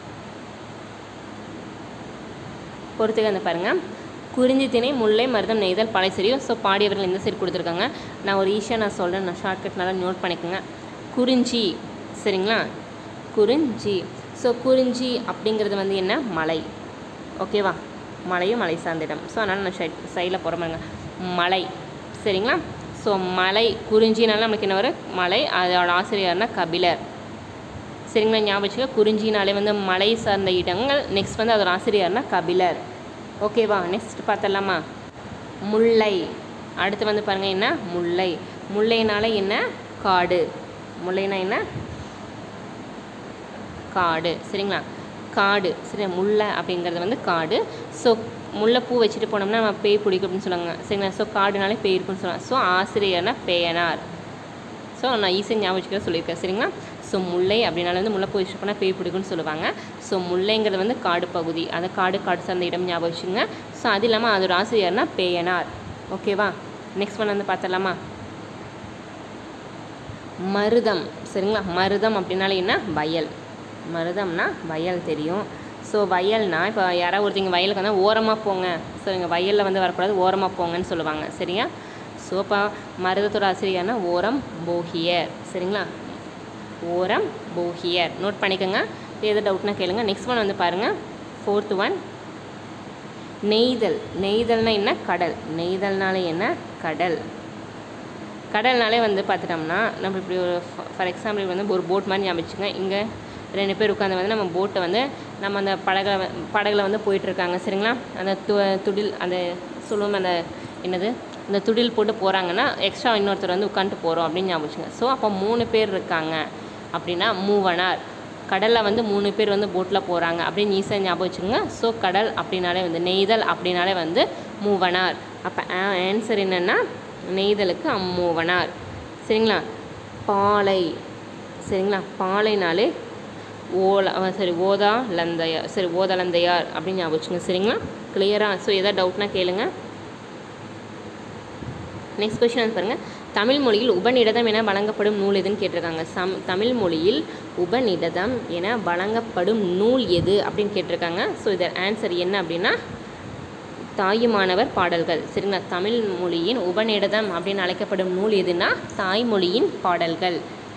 பொறுத்துக வந்து பாருங்கள் குறிஞ்சி திணை முல்லை மருதம் நெய்தல் பழை சரியும் ஸோ பாடியவர்கள் இந்த சைடு கொடுத்துருக்காங்க நான் ஒரு ஈஸியாக நான் சொல்கிறேன் நான் ஷார்ட்கட் நல்லா நோட் பண்ணிக்கோங்க குறிஞ்சி சரிங்களா குறிஞ்சி ஸோ குறிஞ்சி அப்படிங்கிறது வந்து என்ன மலை ஓகேவா மலையும் மலை சார்ந்த இடம் ஸோ அதனால் நான் சைட் சைடில் போகிறோமாங்க மலை சரிங்களா ஸோ மலை குறிஞ்சினால நமக்கு என்ன வரும் மலை அதோட ஆசிரியர்னா கபிலர் சரிங்களா ஞாபகம் வச்சுக்க குறிஞ்சினாலே வந்து மலை சார்ந்த இடங்கள் நெக்ஸ்ட் வந்து அதோட ஆசிரியர்னா கபிலர் ஓகேவா நெக்ஸ்ட் பார்த்தலாமா முல்லை அடுத்து வந்து பாருங்கள் என்ன முல்லை முல்லைனால என்ன காடு முல்லைனா என்ன காடு சரிங்களா காடு சரி முல்லை அப்படிங்கிறது வந்து காடு ஸோ முல்லைப்பூ வச்சுட்டு போனோம்னா நம்ம பேய் பிடிக்கும் அப்படின்னு சொல்லுவாங்க சரிங்களா ஸோ காடுனாலே பேய் இருக்குன்னு சொல்லுவாங்க ஸோ ஆசிரியர்னா பேயனார் ஸோ நான் ஈஸியாக ஞாபகம் வச்சுக்கிற சொல்லியிருக்கேன் சரிங்களா ஸோ முல்லை அப்படின்னால வந்து முல்லைப்பூ வச்சுட்டு போனால் பேய் பிடிக்கும்னு சொல்லுவாங்க ஸோ முல்லைங்கிறது வந்து காடு பகுதி அந்த காடு காடு சார்ந்த இடம் ஞாபகம் வச்சுங்க ஸோ அது இல்லாமல் அதோட ஆசிரியர்னா பேயனார் ஓகேவா நெக்ஸ்ட் ஒன் வந்து பார்த்தலாமா மருதம் சரிங்களா மருதம் அப்படின்னாலே என்ன வயல் மருதம்னா வயல் தெரியும் ஸோ வயல்னா இப்போ யாராவது ஒருத்தங்க வயலுக்கு வந்தால் ஓரமாக போங்க ஸோ இங்கே வயலில் வந்து வரக்கூடாது ஓரமாக போங்கன்னு சொல்லுவாங்க சரியா ஸோ இப்போ மருதத்தோட ஆசிரியர்னா ஓரம் போகியர் சரிங்களா ஓரம் போகியர் நோட் பண்ணிக்கோங்க எது டவுட்னா கேளுங்க நெக்ஸ்ட் ஒன் வந்து பாருங்கள் ஃபோர்த் ஒன் நெய்தல் நெய்தல்னா என்ன கடல் நெய்தல்னாலே என்ன கடல் கடல்னாலே வந்து பார்த்துட்டோம்னா நம்ம இப்படி ஒரு ஃபார் எக்ஸாம்பிள் வந்து ஒரு போட் மாதிரி ஞாபகம் வச்சுங்க இங்கே ரெண்டு பேர் உட்காந்து வந்து நம்ம போட்டை வந்து நம்ம அந்த படகுல வ- படகுல வந்து போயிட்டுருக்காங்க சரிங்களா அந்த து துடில் அந்த சொல்லுவோம் அந்த என்னது அந்த துடில் போட்டு போகிறாங்கன்னா எக்ஸ்ட்ரா இன்னொருத்தர் வந்து உட்காந்துட்டு போகிறோம் அப்படின்னு ஞாபகம் வச்சுங்க ஸோ அப்போ மூணு பேர் இருக்காங்க அப்படின்னா மூவனார் கடலில் வந்து மூணு பேர் வந்து போட்டில் போகிறாங்க அப்படின்னு ஈஸியாக ஞாபகம் வச்சுக்கோங்க ஸோ கடல் அப்படின்னாலே வந்து நெய்தல் அப்படின்னாலே வந்து மூவனார் அப்போ ஆன்சர் என்னென்னா நெய்தலுக்கு அம்மூவனார் சரிங்களா பாலை சரிங்களா பாலைனாலே ஓல அவன் சரி ஓதா லந்தையார் சரி ஓதலந்தையார் அப்படின்னு ஞாபகம் வச்சுங்க சரிங்களா கிளியராக ஸோ எதாவது டவுட்னா கேளுங்க நெக்ஸ்ட் கொஸ்டின் வந்து பாருங்கள் தமிழ் மொழியில் உபநிடதம் என வழங்கப்படும் நூல் எதுன்னு கேட்டிருக்காங்க சம் தமிழ் மொழியில் உபநிடதம் என வழங்கப்படும் நூல் எது அப்படின்னு கேட்டிருக்காங்க ஸோ இதர் ஆன்சர் என்ன அப்படின்னா தாயுமானவர் பாடல்கள் சரிங்களா தமிழ் மொழியின் உபநிடதம் அப்படின்னு அழைக்கப்படும் நூல் எதுனா தாய்மொழியின் பாடல்கள்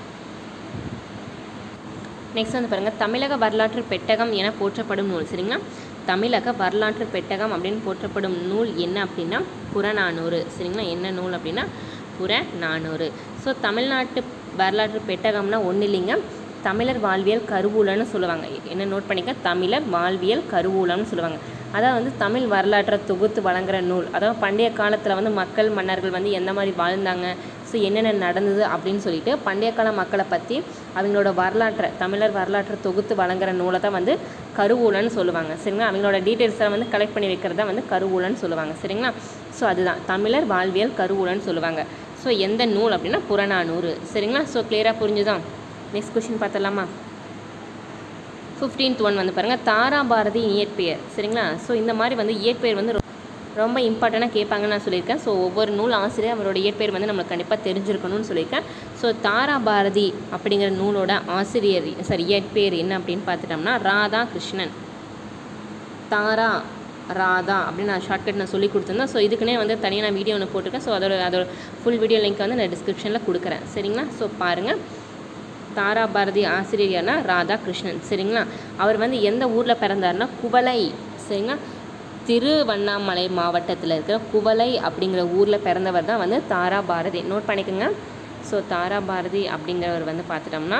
நெக்ஸ்ட் வந்து பாருங்கள் தமிழக வரலாற்று பெட்டகம் என போற்றப்படும் நூல் சரிங்களா தமிழக வரலாற்று பெட்டகம் அப்படின்னு போற்றப்படும் நூல் என்ன அப்படின்னா புறநானூறு சரிங்களா என்ன நூல் அப்படின்னா புறநானூறு ஸோ தமிழ்நாட்டு வரலாற்று பெட்டகம்னா ஒன்றும் இல்லைங்க தமிழர் வாழ்வியல் கருவூலம்னு சொல்லுவாங்க என்ன நோட் பண்ணிக்க தமிழர் வாழ்வியல் கருவூலம்னு சொல்லுவாங்க அதாவது வந்து தமிழ் வரலாற்றை தொகுத்து வழங்குற நூல் அதாவது பண்டைய காலத்தில் வந்து மக்கள் மன்னர்கள் வந்து எந்த மாதிரி வாழ்ந்தாங்க ஸோ என்னென்ன நடந்தது அப்படின்னு சொல்லிட்டு பண்டைய கால மக்களை பற்றி அவங்களோட வரலாற்றை தமிழர் வரலாற்றை தொகுத்து வழங்குற நூலை தான் வந்து கருவூலன்னு சொல்லுவாங்க சரிங்களா அவங்களோட டீட்டெயில்ஸை வந்து கலெக்ட் பண்ணி வைக்கிறத வந்து கருவூலன்னு சொல்லுவாங்க சரிங்களா ஸோ அதுதான் தமிழர் வாழ்வியல் கருவூலன்னு சொல்லுவாங்க ஸோ எந்த நூல் அப்படின்னா புறநானூறு சரிங்களா ஸோ கிளியராக புரிஞ்சுதான் நெக்ஸ்ட் கொஷின் பார்த்துடலாமா ஃபிஃப்டீன்த் ஒன் வந்து பாருங்கள் தாரா பாரதி இயற்பெயர் சரிங்களா ஸோ இந்த மாதிரி வந்து இயற்பெயர் வந்து ரொ- ரொம்ப இம்பார்ட்டண்ட்டாக கேட்பாங்கன்னு நான் சொல்லியிருக்கேன் ஸோ ஒவ்வொரு நூல் ஆசிரியர் அவரோட இயற்பெயர் வந்து நம்மளுக்கு கண்டிப்பாக தெரிஞ்சிருக்கணும்னு சொல்லியிருக்கேன் ஸோ தாரா பாரதி அப்படிங்கிற நூலோட ஆசிரியர் சாரி இயற்பெயர் என்ன அப்படின்னு பார்த்துட்டோம்னா ராதா கிருஷ்ணன் தாரா ராதா அப்படின்னு நான் ஷார்ட்கட் நான் சொல்லி கொடுத்துருந்தேன் ஸோ இதுக்குன்னே வந்து தனியாக நான் வீடியோ ஒன்று போட்டிருக்கேன் ஸோ அதோட அதோட ஃபுல் வீடியோ லிங்க் வந்து நான் டிஸ்கிரிப்ஷனில் கொடுக்குறேன் சரிங்களா ஸோ பாருங்கள் தாரா பாரதி ஆசிரியர் யாருன்னா ராதா கிருஷ்ணன் சரிங்களா அவர் வந்து எந்த ஊரில் பிறந்தாருன்னா குவளை சரிங்களா திருவண்ணாமலை மாவட்டத்தில் இருக்கிற குவளை அப்படிங்கிற ஊரில் பிறந்தவர் தான் வந்து தாரா பாரதி நோட் பண்ணிக்கோங்க ஸோ தாரா பாரதி அப்படிங்கிறவர் வந்து பார்த்துட்டோம்னா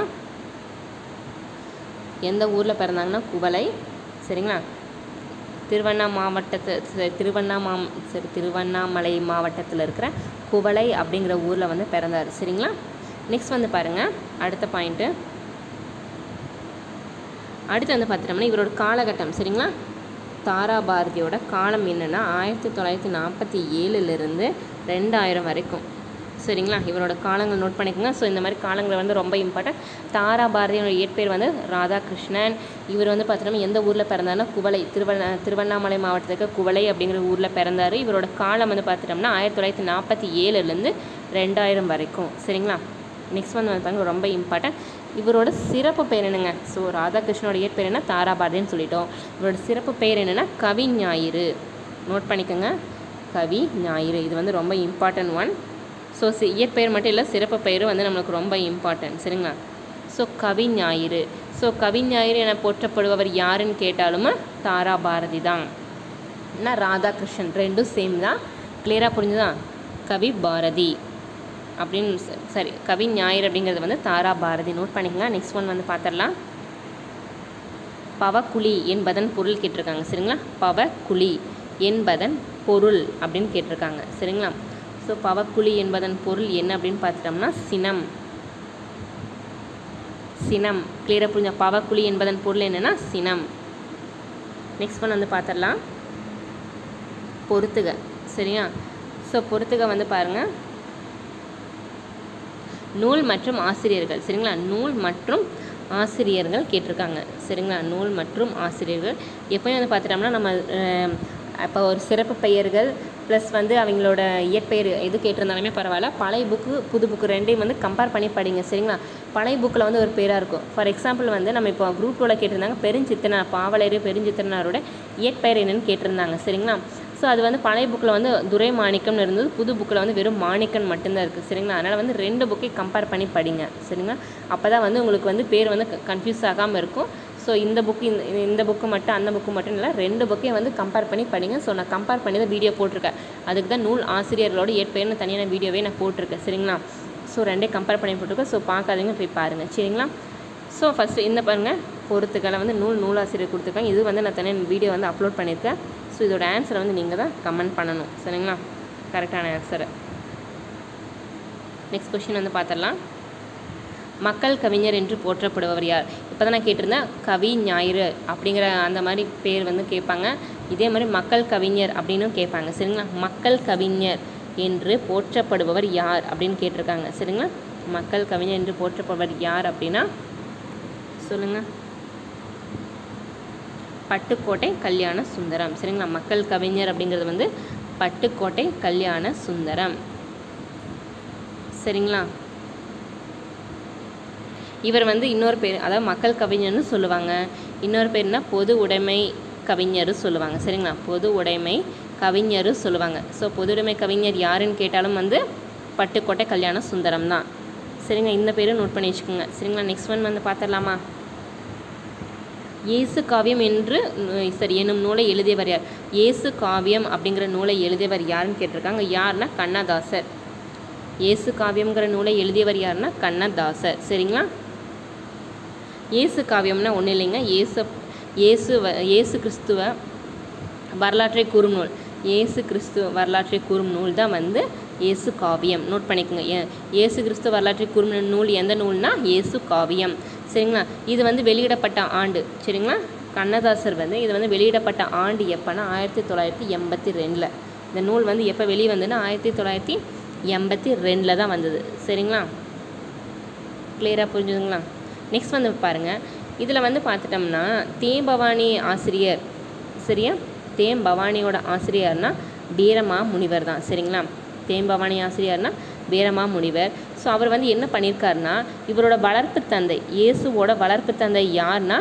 எந்த ஊரில் பிறந்தாங்கன்னா குவளை சரிங்களா திருவண்ணா மாவட்டத்து சரி, திருவண்ணாமா சரி திருவண்ணாமலை மாவட்டத்தில் இருக்கிற குவளை அப்படிங்கிற ஊரில் வந்து பிறந்தார் சரிங்களா நெக்ஸ்ட் வந்து பாருங்கள் அடுத்த பாயிண்ட்டு அடுத்து வந்து பார்த்துட்டோம்னா இவரோட காலகட்டம் சரிங்களா தாரா பாரதியோட காலம் என்னென்னா ஆயிரத்தி தொள்ளாயிரத்தி நாற்பத்தி ஏழுலேருந்து ரெண்டாயிரம் வரைக்கும் சரிங்களா இவரோட காலங்கள் நோட் பண்ணிக்கோங்க ஸோ இந்த மாதிரி காலங்கள் வந்து ரொம்ப இம்பார்ட்டன்ட் தாரா பாரதியோட இயற்பெயர் வந்து ராதாகிருஷ்ணன் இவர் வந்து பார்த்தோம்னா எந்த ஊரில் பிறந்தாருன்னா குவளை திருவண்ணா திருவண்ணாமலை மாவட்டத்துக்கு குவளை அப்படிங்கிற ஊரில் பிறந்தார் இவரோட காலம் வந்து பார்த்துட்டோம்னா ஆயிரத்தி தொள்ளாயிரத்தி நாற்பத்தி ஏழுலேருந்து ரெண்டாயிரம் வரைக்கும் சரிங்களா நெக்ஸ்ட் வந்து வந்து பாருங்க ரொம்ப இம்பார்ட்டன்ட் இவரோட சிறப்பு பேர் என்னங்க ஸோ ராதாகிருஷ்ணனோட இயற்பெயர் என்ன தாராபாரதின்னு சொல்லிட்டோம் இவரோட சிறப்பு பெயர் என்னென்னா கவி ஞாயிறு நோட் பண்ணிக்கோங்க கவி ஞாயிறு இது வந்து ரொம்ப இம்பார்ட்டன்ட் ஒன் ஸோ சி இயற்பெயர் மட்டும் இல்லை சிறப்பு பெயரும் வந்து நம்மளுக்கு ரொம்ப இம்பார்ட்டன்ட் சரிங்களா ஸோ கவி ஞாயிறு ஸோ கவி ஞாயிறு என போற்றப்படுபவர் யாருன்னு கேட்டாலும் தாரா பாரதி தான் என்ன ராதாகிருஷ்ணன் ரெண்டும் சேம் தான் கிளியராக புரிஞ்சுதா கவி பாரதி அப்படின்னு ச- சரி கவி ஞாயிறு அப்படிங்கிறது வந்து தாரா பாரதி நோட் பண்ணிக்கங்க நெக்ஸ்ட் ஒன் வந்து பார்த்துடலாம் பவக்குழி என்பதன் பொருள் கேட்டிருக்காங்க சரிங்களா பவக்குழி என்பதன் பொருள் அப்படின்னு கேட்டிருக்காங்க சரிங்களா ஸோ பவக்குழி என்பதன் பொருள் என்ன அப்படின்னு பார்த்துட்டோம்னா சினம் சினம் கிளியராக புரிஞ்ச பவக்குழி என்பதன் பொருள் என்னன்னா சினம் நெக்ஸ்ட் ஒன் வந்து பார்த்துடலாம் பொறுத்துக சரியா ஸோ பொறுத்துக வந்து பாருங்கள் நூல் மற்றும் ஆசிரியர்கள் சரிங்களா நூல் மற்றும் ஆசிரியர்கள் கேட்டிருக்காங்க சரிங்களா நூல் மற்றும் ஆசிரியர்கள் எப்பயும் வந்து பார்த்துட்டோம்னா நம்ம இப்போ ஒரு சிறப்பு பெயர்கள் ப்ளஸ் வந்து அவங்களோட இயற்பெயர் எது கேட்டிருந்தாலுமே பரவாயில்ல பழைய புக்கு புது புக்கு ரெண்டையும் வந்து கம்பேர் பண்ணி படிங்க சரிங்களா பழைய புக்கில் வந்து ஒரு பேராக இருக்கும் ஃபார் எக்ஸாம்பிள் வந்து நம்ம இப்போ குரூப் டூவில் கேட்டிருந்தாங்க பெருஞ்சித்தனார் பாவலர் பெருஞ்சித்தனாரோட இயற்பெயர் என்னன்னு கேட்டிருந்தாங்க சரிங்களா ஸோ அது வந்து பழைய புக்கில் வந்து துரை மாணிக்கம்னு இருந்தது புது புக்கில் வந்து வெறும் மாணிக்கம் மட்டும்தான் இருக்குது சரிங்களா அதனால் வந்து ரெண்டு புக்கையும் கம்பேர் பண்ணி படிங்க சரிங்களா அப்போ தான் வந்து உங்களுக்கு வந்து பேர் வந்து கன்ஃபியூஸ் ஆகாமல் இருக்கும் ஸோ இந்த புக்கு இந்த இந்த புக்கு மட்டும் அந்த புக்கு மட்டும் இல்லை ரெண்டு புக்கையும் வந்து கம்பேர் பண்ணி படிங்க ஸோ நான் கம்பேர் பண்ணி தான் வீடியோ போட்டிருக்கேன் அதுக்கு தான் நூல் ஆசிரியர்களோட ஏற்பெயர்னு தனியான வீடியோவே நான் போட்டிருக்கேன் சரிங்களா ஸோ ரெண்டே கம்பேர் பண்ணி போட்டிருக்கேன் ஸோ பார்க்காதீங்க போய் பாருங்கள் சரிங்களா ஸோ ஃபஸ்ட்டு இந்த பாருங்கள் பொறுத்துக்களை வந்து நூல் நூலாசிரியர் கொடுத்துருக்காங்க இது வந்து நான் தனியாக வீடியோ வந்து அப்லோட் பண்ணியிருக்கேன் ஸோ இதோட ஆன்சரை வந்து நீங்கள் தான் கமெண்ட் பண்ணணும் சரிங்களா கரெக்டான ஆன்சரை நெக்ஸ்ட் கொஷின் வந்து பார்த்துடலாம் மக்கள் கவிஞர் என்று போற்றப்படுபவர் யார் இப்போ தான் நான் கேட்டிருந்தேன் கவி ஞாயிறு அப்படிங்கிற அந்த மாதிரி பேர் வந்து கேட்பாங்க இதே மாதிரி மக்கள் கவிஞர் அப்படின்னு கேட்பாங்க சரிங்களா மக்கள் கவிஞர் என்று போற்றப்படுபவர் யார் அப்படின்னு கேட்டிருக்காங்க சரிங்களா மக்கள் கவிஞர் என்று போற்றப்படுபவர் யார் அப்படின்னா சொல்லுங்கள் பட்டுக்கோட்டை கல்யாண சுந்தரம் சரிங்களா மக்கள் கவிஞர் அப்படிங்கிறது வந்து பட்டுக்கோட்டை கல்யாண சுந்தரம் சரிங்களா இவர் வந்து இன்னொரு பேர் அதாவது மக்கள் கவிஞர்னு சொல்லுவாங்க இன்னொரு பேர்னா பொது உடைமை கவிஞர் சொல்லுவாங்க சரிங்களா பொது உடைமை கவிஞர் சொல்லுவாங்க ஸோ பொது உடைமை கவிஞர் யாருன்னு கேட்டாலும் வந்து பட்டுக்கோட்டை கல்யாண சுந்தரம் தான் சரிங்க இந்த பேரும் நோட் பண்ணி வச்சுக்கோங்க சரிங்களா நெக்ஸ்ட் ஒன் வந்து பார்த்துடலாமா இயேசு காவியம் என்று நு- சரி என்னும் நூலை எழுதியவர் யார் இயேசு காவியம் அப்படிங்கிற நூலை எழுதியவர் யாருன்னு கேட்டிருக்காங்க யாருன்னா கண்ணதாசர் இயேசு காவியம்ங்கிற நூலை எழுதியவர் யாருன்னா கண்ணதாசர் சரிங்களா இயேசு காவியம்னா ஒன்றும் இல்லைங்க இயேசு இயேசு வ- இயேசு கிறிஸ்துவ வரலாற்றை கூறும் நூல் இயேசு கிறிஸ்து வரலாற்றை கூறும் நூல் தான் வந்து இயேசு காவியம் நோட் பண்ணிக்கோங்க ஏ- இயேசு கிறிஸ்து வரலாற்றை கூறும் நூல் எந்த நூல்னா இயேசு காவியம் சரிங்களா இது வந்து வெளியிடப்பட்ட ஆண்டு சரிங்களா கண்ணதாசர் வந்து இது வந்து வெளியிடப்பட்ட ஆண்டு எப்போனா ஆயிரத்தி தொள்ளாயிரத்தி எண்பத்தி ரெண்டில் இந்த நூல் வந்து எப்போ வெளியே வந்ததுன்னா ஆயிரத்தி தொள்ளாயிரத்தி எண்பத்தி ரெண்டில் தான் வந்தது சரிங்களா கிளியராக புரிஞ்சுதுங்களா நெக்ஸ்ட் வந்து பாருங்கள் இதில் வந்து பார்த்துட்டோம்னா தேம்பவானி ஆசிரியர் சரியா தேம்பவானியோட ஆசிரியர்னா வீரமா முனிவர் தான் சரிங்களா தேம்பவானி ஆசிரியர்னா வீரமா முனிவர் ஸோ அவர் வந்து என்ன பண்ணியிருக்காருன்னா இவரோட வளர்ப்பு தந்தை இயேசுவோட வளர்ப்பு தந்தை யாருன்னா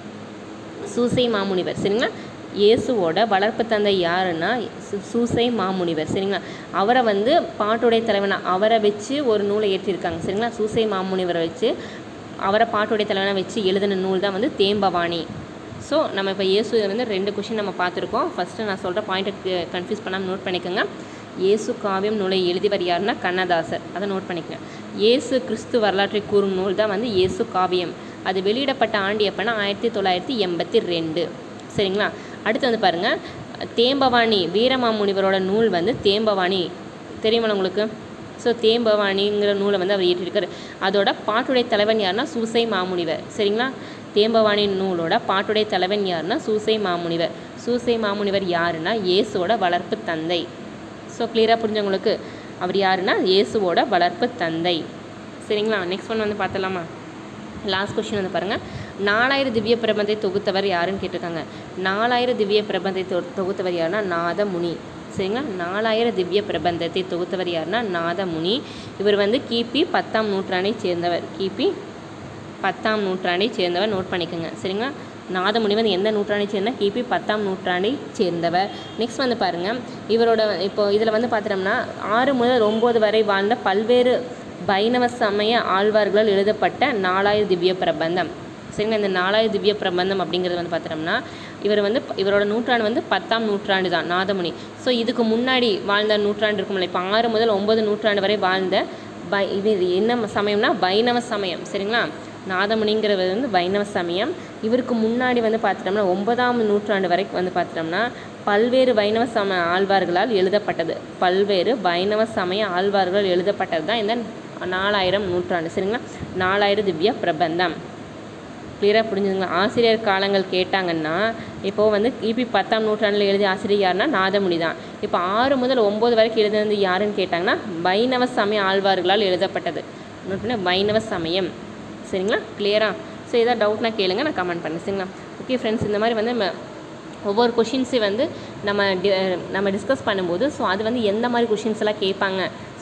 சூசை மாமுனிவர் சரிங்களா இயேசுவோட வளர்ப்பு தந்தை யாருன்னா சு- சூசை மாமுனிவர் சரிங்களா அவரை வந்து பாட்டுடைய தலைவனா அவரை வச்சு ஒரு நூலை ஏற்றிருக்காங்க சரிங்களா சூசை மாமுனிவரை வச்சு அவரை பாட்டுடைய தலைவனாக வச்சு எழுதின நூல் தான் வந்து தேம்பவாணி ஸோ நம்ம இப்போ இயேசு வந்து ரெண்டு கொஷின் நம்ம பார்த்துருக்கோம் ஃபஸ்ட்டு நான் சொல்கிற பாயிண்ட்டை கன்ஃபியூஸ் பண்ணாமல் நோட் பண்ணிக்கோங்க இயேசு காவியம் நூலை எழுதியவர் யாருன்னா கண்ணதாசர் அதை நோட் பண்ணிக்கங்க இயேசு கிறிஸ்து வரலாற்றை கூறும் நூல் தான் வந்து இயேசு காவியம் அது வெளியிடப்பட்ட ஆண்டு எப்போனா ஆயிரத்தி தொள்ளாயிரத்தி எண்பத்தி ரெண்டு சரிங்களா அடுத்து வந்து பாருங்கள் தேம்பவாணி வீரமாமுனிவரோட நூல் வந்து தேம்பவாணி தெரியுமா உங்களுக்கு ஸோ தேம்பவாணிங்கிற நூலை வந்து அவர் இயற்றியிருக்காரு அதோட பாட்டுடைய தலைவன் யாருன்னா சூசை மாமுனிவர் சரிங்களா தேம்பவாணி நூலோட பாட்டுடைய தலைவன் யாருன்னா சூசை மாமுனிவர் சூசை மாமுனிவர் யாருன்னா இயேசுவோட வளர்ப்பு தந்தை ஸோ கிளியராக புரிஞ்சவங்களுக்கு அவர் யாருன்னா இயேசுவோட வளர்ப்பு தந்தை சரிங்களா நெக்ஸ்ட் ஒன் வந்து பார்த்தலாமா லாஸ்ட் கொஷின் வந்து பாருங்கள் நாலாயிரம் திவ்ய பிரபந்தை தொகுத்தவர் யாருன்னு கேட்டிருக்காங்க நாலாயிரம் திவ்ய பிரபந்தை தொ- தொகுத்தவர் யாருன்னா நாதமுனி சரிங்களா நாலாயிரம் திவ்ய பிரபந்தத்தை தொகுத்தவர் யாருன்னா நாதமுனி இவர் வந்து கிபி பத்தாம் நூற்றாண்டை சேர்ந்தவர் கிபி பத்தாம் நூற்றாண்டை சேர்ந்தவர் நோட் பண்ணிக்கோங்க சரிங்களா நாதமுனி வந்து எந்த நூற்றாண்டை சேர்ந்தா கிபி பத்தாம் நூற்றாண்டை சேர்ந்தவர் நெக்ஸ்ட் வந்து பாருங்கள் இவரோட இப்போ இதில் வந்து பார்த்துட்டோம்னா ஆறு முதல் ஒம்பது வரை வாழ்ந்த பல்வேறு வைணவ சமய ஆழ்வார்களால் எழுதப்பட்ட நாலாயிரம் திவ்ய பிரபந்தம் சரிங்களா இந்த நாலாயிரம் திவ்ய பிரபந்தம் அப்படிங்கிறது வந்து பார்த்துட்டோம்னா இவர் வந்து இவரோட நூற்றாண்டு வந்து பத்தாம் நூற்றாண்டு தான் நாதமுனி ஸோ இதுக்கு முன்னாடி வாழ்ந்த நூற்றாண்டு இருக்கும்ல இப்போ ஆறு முதல் ஒம்பது நூற்றாண்டு வரை வாழ்ந்த பை இது இது என்ன சமயம்னா வைணவ சமயம் சரிங்களா நாதமுனிங்கிறவர் வந்து வைணவ சமயம் இவருக்கு முன்னாடி வந்து பார்த்துட்டோம்னா ஒன்பதாம் நூற்றாண்டு வரைக்கும் வந்து பார்த்துட்டோம்னா பல்வேறு வைணவ சம ஆழ்வார்களால் எழுதப்பட்டது பல்வேறு வைணவ சமய ஆழ்வார்களால் எழுதப்பட்டது தான் இந்த நாலாயிரம் நூற்றாண்டு சரிங்களா நாலாயிரம் திவ்ய பிரபந்தம் கிளியராக புரிஞ்சுதுங்களா ஆசிரியர் காலங்கள் கேட்டாங்கன்னா இப்போது வந்து கிபி பத்தாம் நூற்றாண்டில் எழுதிய ஆசிரியர் யாருன்னா நாதமுனி தான் இப்போ ஆறு முதல் ஒம்பது வரைக்கும் எழுதுனது யாருன்னு கேட்டாங்கன்னா வைணவ சமய ஆழ்வார்களால் எழுதப்பட்டது நோட் பண்ணி வைணவ சமயம் சரிங்களா கிளியரா ஸோ ஏதாவது டவுட்னா கேளுங்க நான் கமெண்ட் பண்ணேன் சரிங்களா ஓகே ஃப்ரெண்ட்ஸ் இந்த மாதிரி வந்து நம்ம ஒவ்வொரு கொஷின்ஸை வந்து நம்ம டி நம்ம டிஸ்கஸ் பண்ணும்போது ஸோ அது வந்து எந்த மாதிரி கொஷின்ஸ் எல்லாம் கேட்பாங்க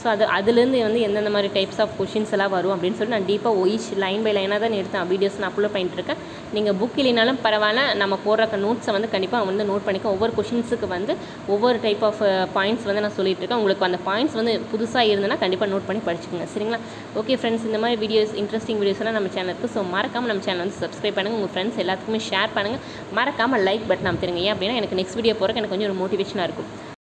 ஸோ அது அதுலேருந்து வந்து எந்தெந்த மாதிரி டைப்ஸ் ஆஃப் கொஷின்ஸ் எல்லாம் வரும் அப்படின்னு சொல்லி நான் டீப்பாக ஒயிச் லைன் பை லைனாக தான் எடுத்தேன் வீடியோஸ் நான் அப்லோட் பண்ணிட்டு இருக்கேன் நீங்கள் புக் இல்லைனாலும் பரவாயில்ல நம்ம போடுற நோட்ஸை வந்து கண்டிப்பாக வந்து நோட் பண்ணிக்க ஒவ்வொரு கொஷின்ஸுக்கு வந்து ஒவ்வொரு டைப் ஆஃப் பாயிண்ட்ஸ் வந்து நான் சொல்லிட்டு இருக்கேன் உங்களுக்கு அந்த பாயிண்ட்ஸ் வந்து புதுசாக இருந்ததுன்னா கண்டிப்பாக நோட் பண்ணி படிச்சுக்கோங்க சரிங்களா ஓகே ஃப்ரெண்ட்ஸ் இந்த மாதிரி வீடியோஸ் இன்ட்ரெஸ்டிங் வீடியோஸ் எல்லாம் நம்ம சேனலுக்கு ஸோ மறக்காமல் நம்ம சேனல் வந்து சப்ஸ்கிரைப் பண்ணுங்கள் உங்கள் ஃப்ரெண்ட்ஸ் எல்லாத்துக்குமே ஷேர் பண்ணுங்கள் மறக்காமல் லைக் பட்டன் அமைத்திருங்க ஏன் அப்படின்னா எனக்கு நெக்ஸ்ட் வீடியோ போகிறக்கு எனக்கு கொஞ்சம் ஒரு மோட்டிவேஷனாக இருக்கும்